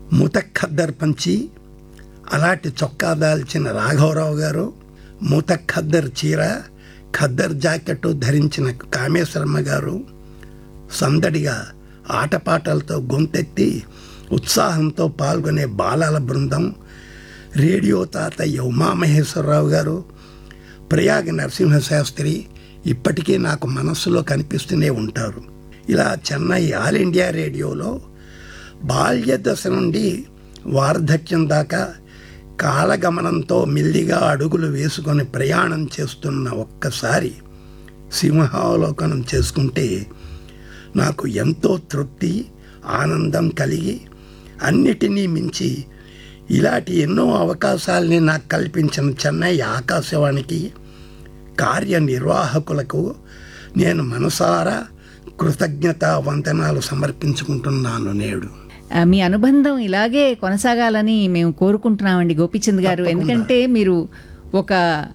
మూత ఖద్దర్ పంచి అలాంటి చొక్కా దాల్చిన రాఘవరావు గారు మూత ఖద్దర్ చీర ఖద్దర్ జాకెట్ ధరించిన కామేశ్వరమ్మ గారు సందడిగా ఆటపాటలతో గొంతెత్తి ఉత్సాహంతో పాల్గొనే బాలల బృందం రేడియో తాతయ్య ఉమామహేశ్వరరావు గారు ప్రయాగ నరసింహశాస్త్రి ఇప్పటికీ నాకు మనస్సులో కనిపిస్తూనే ఉంటారు ఇలా చెన్నై ఆల్ ఇండియా రేడియోలో బాల్య దశ నుండి వార్ధక్యం దాకా కాలగమనంతో మెల్లిగా అడుగులు వేసుకొని ప్రయాణం చేస్తున్న ఒక్కసారి సింహావలోకనం చేసుకుంటే నాకు ఎంతో తృప్తి ఆనందం కలిగి అన్నిటినీ మించి ఇలాంటి ఎన్నో అవకాశాలని నాకు కల్పించిన చెన్నై ఆకాశవాణికి కార్యనిర్వాహకులకు నేను మనసారా కృతజ్ఞత వందనాలు సమర్పించుకుంటున్నాను నేడు ఆ, మీ అనుబంధం ఇలాగే కొనసాగాలని మేము కోరుకుంటున్నామండి గోపిచంద్ గారు ఎందుకంటే మీరు ఒక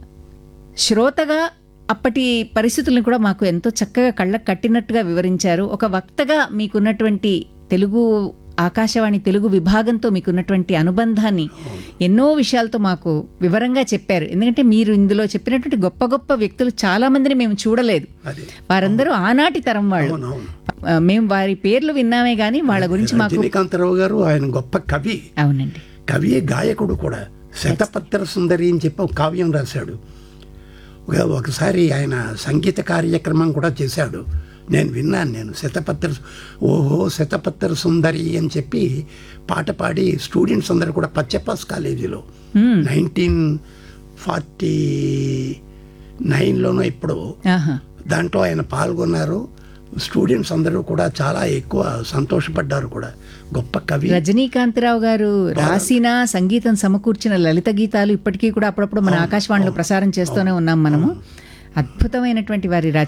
శ్రోతగా అప్పటి పరిస్థితులను కూడా మాకు ఎంతో చక్కగా కళ్ళకు కట్టినట్టుగా వివరించారు ఒక వక్తగా మీకున్నటువంటి తెలుగు ఆకాశవాణి తెలుగు విభాగంతో మీకున్నటువంటి అనుబంధాన్ని ఎన్నో విషయాలతో మాకు వివరంగా చెప్పారు ఎందుకంటే మీరు ఇందులో చెప్పినటువంటి గొప్ప గొప్ప వ్యక్తులు చాలా మందిని మేము చూడలేదు అది వారందరూ ఆనాటి తరం వాళ్ళు అవునవును ఆ, మేము వారి పేర్లు విన్నామే కానీ వాళ్ళ గురించి మాకు రజనీకాంతరావు గారు ఆయన గొప్ప కవి అవునండి కవి గాయకుడు కూడా శతపత్ర సుందరి అని చెప్పి ఒక కావ్యం రాశాడు ఒక- ఒకసారి ఆయన సంగీత కార్యక్రమం కూడా చేశాడు నేను విన్నాను నేను శతపత్ర ఓహో శతపత్ర సుందరి అని చెప్పి పాట పాడి స్టూడెంట్స్ అందరూ కూడా పచ్చపాస్ కాలేజీలో నైన్టీన్ ఫార్టీ నైన్లోనో ఇప్పుడు ఆహా దాంట్లో ఆయన పాల్గొన్నారు స్టూడెంట్స్ అందరూ కూడా చాలా ఎక్కువ సంతోషపడ్డారు కూడా గొప్ప కవి రజనీకాంతరావు గారు రాసిన సంగీతం సమకూర్చిన లలిత గీతాలు ఇప్పటికీ కూడా అప్పుడప్పుడు మన ఆకాశవాణిలో ప్రసారం చేస్తూనే ఉన్నాం మనము అద్భుతమైనటువంటి వారి రచన